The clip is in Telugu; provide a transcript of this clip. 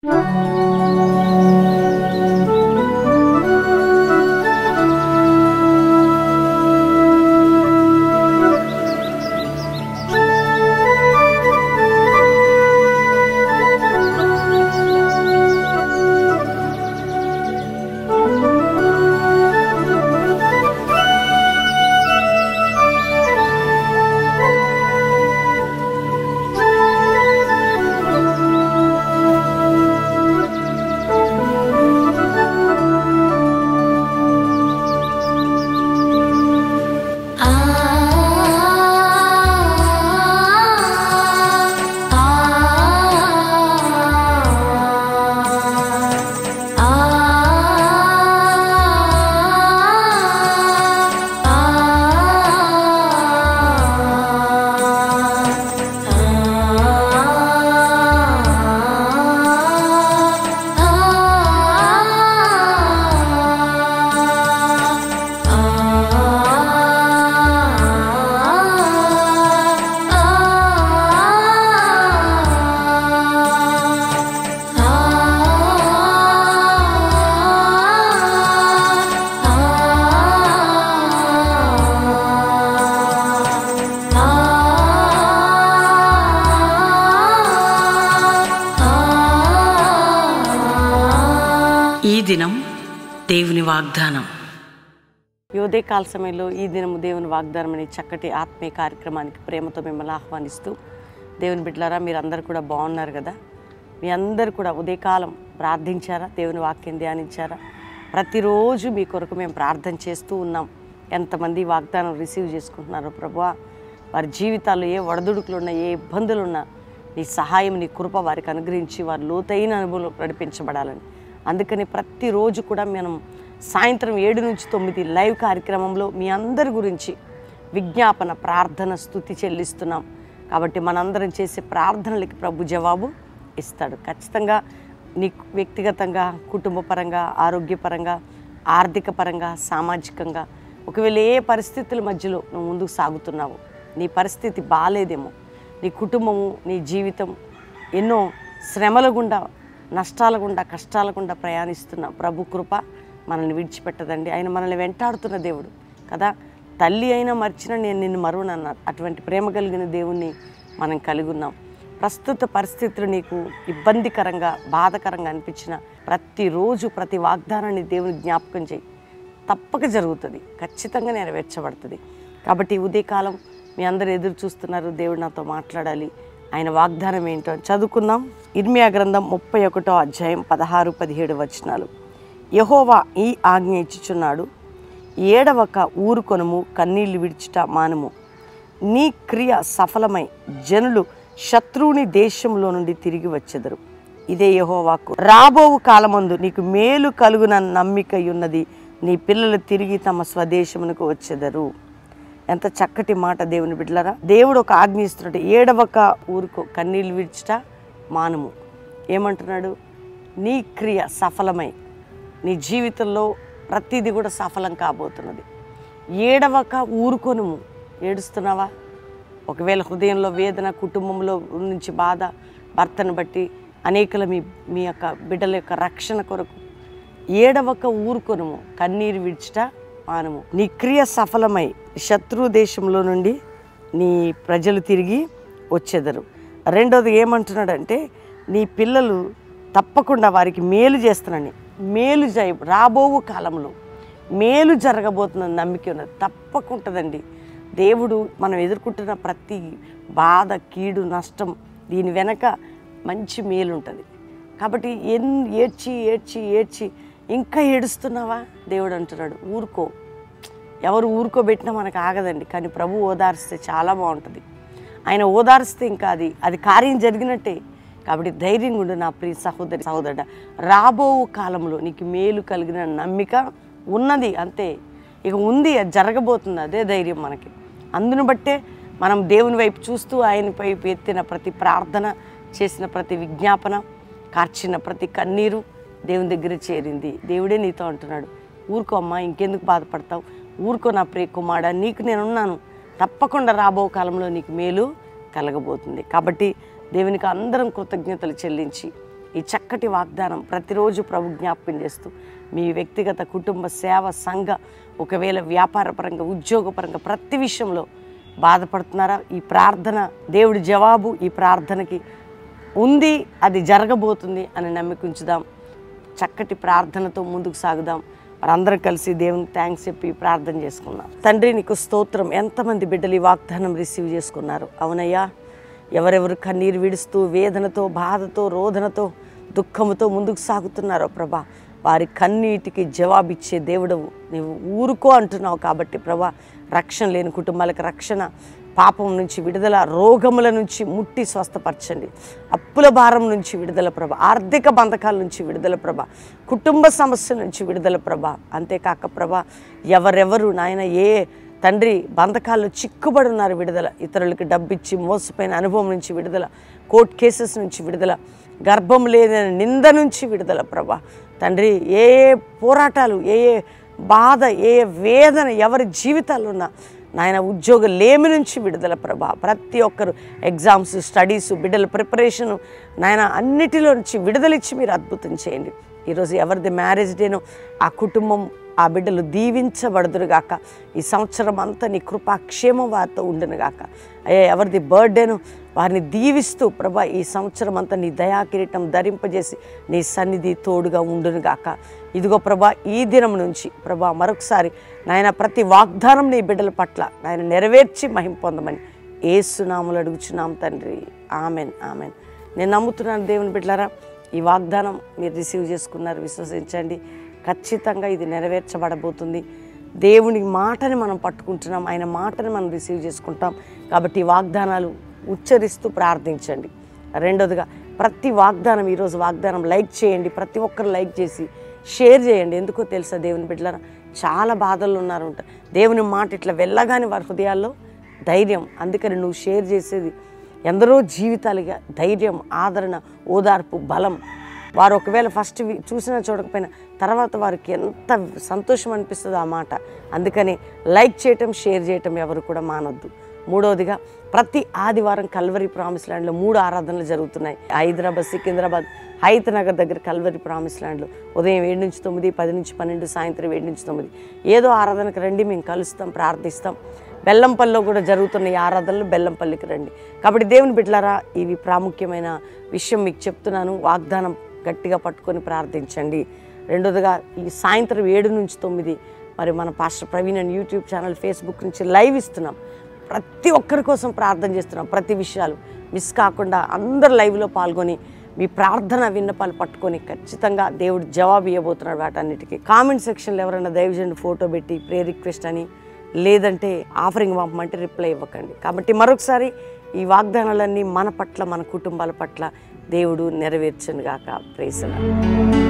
ఈ దినం దేవుని వాగ్దానం ఈ ఉదయకాల సమయంలో ఈ దినము దేవుని వాగ్దానం అనే చక్కటి ఆత్మీయ కార్యక్రమానికి ప్రేమతో మిమ్మల్ని ఆహ్వానిస్తూ దేవుని బిడ్డలారా మీరందరూ కూడా బాగున్నారు కదా మీ అందరు కూడా ఉదయకాలం ప్రార్థించారా దేవుని వాక్యం ధ్యానించారా ప్రతిరోజు మీ కొరకు మేము ప్రార్థన చేస్తూ ఉన్నాం ఎంతమంది ఈ వాగ్దానం రిసీవ్ చేసుకుంటున్నారో ప్రభువా వారి జీవితాల్లో ఏ ఒడదుడుకులు ఉన్నా ఏ ఇబ్బందులు ఉన్నా నీ సహాయం నీ కృప వారికి అనుగ్రహించి వారి లోతైన అనుభవం నడిపించబడాలని అందుకని ప్రతిరోజు కూడా మనం సాయంత్రం ఏడు నుంచి తొమ్మిది లైవ్ కార్యక్రమంలో మీ అందరి గురించి విజ్ఞాపన ప్రార్థన స్థుతి చెల్లిస్తున్నాం కాబట్టి మనందరం చేసే ప్రార్థనలకి ప్రభు జవాబు ఇస్తాడు ఖచ్చితంగా నీకు వ్యక్తిగతంగా కుటుంబ పరంగా ఆరోగ్యపరంగా ఆర్థిక పరంగా సామాజికంగా ఒకవేళ ఏ పరిస్థితుల మధ్యలో నువ్వు ముందుకు సాగుతున్నావు నీ పరిస్థితి బాగాలేదేమో నీ కుటుంబము నీ జీవితం ఎన్నో శ్రమల గుండా నష్టాల గుండా కష్టాల గుండా ప్రయాణిస్తున్న ప్రభు కృప మనల్ని విడిచిపెట్టదండి ఆయన మనల్ని వెంటాడుతున్న దేవుడు కదా తల్లి అయినా మర్చినా నేను నిన్ను మరువనన్నారు అటువంటి ప్రేమ కలిగిన దేవుణ్ణి మనం కలిగి ఉన్నాం ప్రస్తుత పరిస్థితులు నీకు ఇబ్బందికరంగా బాధకరంగా అనిపించిన ప్రతిరోజు ప్రతి వాగ్దానాన్ని దేవుని జ్ఞాపకం చేయి తప్పక జరుగుతుంది ఖచ్చితంగా నెరవేర్చబడుతుంది కాబట్టి ఈ ఉదయకాలం మీ అందరు ఎదురు చూస్తున్నారు దేవుడు నాతో మాట్లాడాలి ఆయన వాగ్దానం ఏంటో చదువుకుందాం ఇర్మియా గ్రంథం ముప్పై ఒకటో అధ్యాయం పదహారు పదిహేడు వచనాలు యహోవా ఈ ఆజ్ఞ ఇచ్చుచున్నాడు ఏడవక ఊరుకొనుము కన్నీళ్లు విడిచుట మానము నీ క్రియ సఫలమై జనులు శత్రువుని దేశంలో నుండి తిరిగి వచ్చెదరు ఇదే యహోవాకు రాబోవు కాలమందు నీకు మేలు కలుగున నమ్మిక ఉన్నది నీ పిల్లలు తిరిగి తమ స్వదేశమునకు వచ్చెదరు ఎంత చక్కటి మాట దేవుని బిడ్డలారా దేవుడు ఒక ఆజ్ఞ ఇస్తున్నాడు ఏడవక ఊరుకో కన్నీళ్ళు విడిచుట మానము ఏమంటున్నాడు నీ క్రియ సఫలమై నీ జీవితంలో ప్రతిదీ కూడా సఫలం కాబోతున్నది ఏడవక ఊరుకొనుము ఏడుస్తున్నావా ఒకవేళ హృదయంలో వేదన కుటుంబంలో నుంచి బాధ భర్తను బట్టి అనేకల మీ మీ యొక్క బిడ్డల యొక్క రక్షణ కొరకు ఏడవక ఊరుకొనుము కన్నీరు విడిచుట మానము నీ క్రియ సఫలమై శత్రు దేశంలో నుండి నీ ప్రజలు తిరిగి వచ్చేదరు రెండోది ఏమంటున్నాడంటే నీ పిల్లలు తప్పకుండా వారికి మేలు చేస్తున్నాను మేలు జయ రాబోవు కాలంలో మేలు జరగబోతున్న నమ్మిక ఉన్నది తప్పకుంటుందండి దేవుడు మనం ఎదుర్కొంటున్న ప్రతి బాధ కీడు నష్టం దీని వెనక మంచి మేలు ఉంటుంది కాబట్టి ఎన్ ఏడ్చి ఏడ్చి ఏడ్చి ఇంకా ఏడుస్తున్నావా దేవుడు అంటున్నాడు ఊరుకో ఎవరు ఊరుకోబెట్టినా మనకు ఆగదండి కానీ ప్రభు ఓదార్స్తే చాలా బాగుంటుంది ఆయన ఓదార్స్తే ఇంకా అది అది కార్యం జరిగినట్టే కాబట్టి ధైర్యంగా ఉండు నా ప్రియ సహోదరి సహోదరుడ రాబో కాలంలో నీకు మేలు కలిగిన నమ్మిక ఉన్నది అంతే ఇక ఉంది అది జరగబోతుంది అదే ధైర్యం మనకి అందును బట్టే మనం దేవుని వైపు చూస్తూ ఆయన వైపు ఎత్తిన ప్రతి ప్రార్థన చేసిన ప్రతి విజ్ఞాపన కార్చిన ప్రతి కన్నీరు దేవుని దగ్గర చేరింది దేవుడే నీతో అంటున్నాడు ఊరుకో అమ్మా ఇంకెందుకు బాధపడతావు ఊరుకో నా ప్రియ కుమారుడా నీకు నేనున్నాను తప్పకుండా రాబో కాలంలో నీకు మేలు కలగబోతుంది కాబట్టి దేవునికి అందరం కృతజ్ఞతలు చెల్లించి ఈ చక్కటి వాగ్దానం ప్రతిరోజు ప్రభు జ్ఞాపకం చేస్తూ మీ వ్యక్తిగత కుటుంబ సేవ సంఘ ఒకవేళ వ్యాపారపరంగా ఉద్యోగపరంగా ప్రతి విషయంలో బాధపడుతున్నారా ఈ ప్రార్థన దేవుడి జవాబు ఈ ప్రార్థనకి ఉంది అది జరగబోతుంది అని నమ్మికుంచుదాం చక్కటి ప్రార్థనతో ముందుకు సాగుదాం మనందరం కలిసి దేవునికి థ్యాంక్స్ చెప్పి ప్రార్థన చేసుకుందాం తండ్రి నీకు స్తోత్రం ఎంతమంది బిడ్డలు ఈ వాగ్దానం రిసీవ్ చేసుకున్నారు అవునయ్యా ఎవరెవరు కన్నీరు విడుస్తూ వేదనతో బాధతో రోదనతో దుఃఖముతో ముందుకు సాగుతున్నారో ప్రభా వారి కన్నీటికి జవాబిచ్చే దేవుడవు నీవు ఊరుకో అంటున్నావు కాబట్టి ప్రభా రక్షణ లేని కుటుంబాలకు రక్షణ పాపం నుంచి విడుదల రోగముల నుంచి ముట్టి స్వస్థపరచండి అప్పుల భారం నుంచి విడుదల ప్రభ ఆర్థిక బంధకాల నుంచి విడుదల ప్రభ కుటుంబ సమస్యల నుంచి విడుదల ప్రభ అంతేకాక ప్రభ ఎవరెవరు నాయన ఏ తండ్రి బంధకాల్లో చిక్కుబడి ఉన్నారు విడుదల ఇతరులకి డబ్బిచ్చి మోసపోయిన అనుభవం నుంచి విడుదల కోర్ట్ కేసెస్ నుంచి విడుదల గర్భం లేదని నింద నుంచి విడుదల ప్రభా తండ్రి ఏ ఏ పోరాటాలు ఏ ఏ బాధ ఏ ఏ వేదన ఎవరి జీవితాల్లో ఉన్నా నాయన ఉద్యోగ లేమి నుంచి విడుదల ప్రభా ప్రతి ఒక్కరు ఎగ్జామ్స్ స్టడీస్ బిడ్డల ప్రిపరేషన్ నాయన అన్నిటిలో నుంచి విడుదలిచ్చి మీరు అద్భుతం చేయండి ఈరోజు ఎవరిది మ్యారేజ్ డేనో ఆ కుటుంబం ఆ బిడ్డలు దీవించబడదురుగాక ఈ సంవత్సరం అంతా నీ కృపాక్షేమం వారితో ఉండునుగాక అయ్యా ఎవరిది బర్త్డేను వారిని దీవిస్తూ ప్రభా ఈ సంవత్సరం అంతా నీ దయా కిరీటం ధరింపజేసి నీ సన్నిధి తోడుగా ఉండునుగాక ఇదిగో ప్రభా ఈ దినం నుంచి ప్రభా మరొకసారి నాయన ప్రతి వాగ్దానం నీ బిడ్డల పట్ల నాయన నెరవేర్చి మహిం పొందమని ఏసునాములు అడుగుచున్నాం తండ్రి ఆమెన్ ఆమెన్ నేను నమ్ముతున్నాను దేవుని బిడ్డలారా ఈ వాగ్దానం మీరు రిసీవ్ చేసుకున్నారు విశ్వసించండి ఖచ్చితంగా ఇది నెరవేర్చబడబోతుంది దేవుని మాటని మనం పట్టుకుంటున్నాం ఆయన మాటని మనం రిసీవ్ చేసుకుంటాం కాబట్టి ఈ వాగ్దానాలు ఉచ్చరిస్తూ ప్రార్థించండి రెండోదిగా ప్రతి వాగ్దానం ఈరోజు వాగ్దానం లైక్ చేయండి ప్రతి ఒక్కరు లైక్ చేసి షేర్ చేయండి ఎందుకో తెలుసా దేవుని బిడ్డలారా చాలా బాధల్లో ఉన్నారు ఉంటారు దేవుని మాట ఇట్లా వెళ్ళగానే వారి హృదయాల్లో ధైర్యం అందుకని నువ్వు షేర్ చేసేది ఎందరో జీవితాలుగా ధైర్యం ఆదరణ ఓదార్పు బలం వారు ఒకవేళ ఫస్ట్ వి- చూసినా చూడకపోయినా తర్వాత వారికి ఎంత సంతోషం అనిపిస్తుందో ఆ మాట అందుకని లైక్ చేయటం షేర్ చేయటం ఎవరు కూడా మానొద్దు మూడవదిగా ప్రతి ఆదివారం కల్వరి ప్రామిస్ ల్యాండ్లో మూడు ఆరాధనలు జరుగుతున్నాయి హైదరాబాద్ సికింద్రాబాద్ హైత్ నగర్ దగ్గర కల్వరి ప్రామిస్ ల్యాండ్లో ఉదయం ఏడు నుంచి తొమ్మిది పది నుంచి పన్నెండు సాయంత్రం ఏడు నుంచి తొమ్మిది ఏదో ఆరాధనకు రండి మేము కలుస్తాం ప్రార్థిస్తాం బెల్లంపల్లిలో కూడా జరుగుతున్న ఈ ఆరాధనలు బెల్లంపల్లికి రండి కాబట్టి దేవుని బిడ్డలారా ఇవి ప్రాముఖ్యమైన విషయం మీకు చెప్తున్నాను వాగ్దానం గట్టిగా పట్టుకొని ప్రార్థించండి రెండోదిగా ఈ సాయంత్రం ఏడు నుంచి తొమ్మిది మరి మన పాస్టర్ ప్రవీణ్ అని యూట్యూబ్ ఛానల్ ఫేస్బుక్ నుంచి లైవ్ ఇస్తున్నాం ప్రతి ఒక్కరి కోసం ప్రార్థన చేస్తున్నాం ప్రతి విషయాలు మిస్ కాకుండా అందరు లైవ్లో పాల్గొని మీ ప్రార్థన విన్నపాలు పట్టుకొని ఖచ్చితంగా దేవుడు జవాబు ఇవ్వబోతున్నాడు వాటన్నిటికీ కామెంట్ సెక్షన్లో ఎవరైనా దైవజనుడు ఫోటో పెట్టి ప్రే రిక్వెస్ట్ అని లేదంటే ఆఫరింగ్ పంపమంటే రిప్లై ఇవ్వకండి కాబట్టి మరొకసారి ఈ వాగ్దానాలన్నీ మన పట్ల మన కుటుంబాల పట్ల దేవుడు నెరవేర్చను గాక ప్రేసల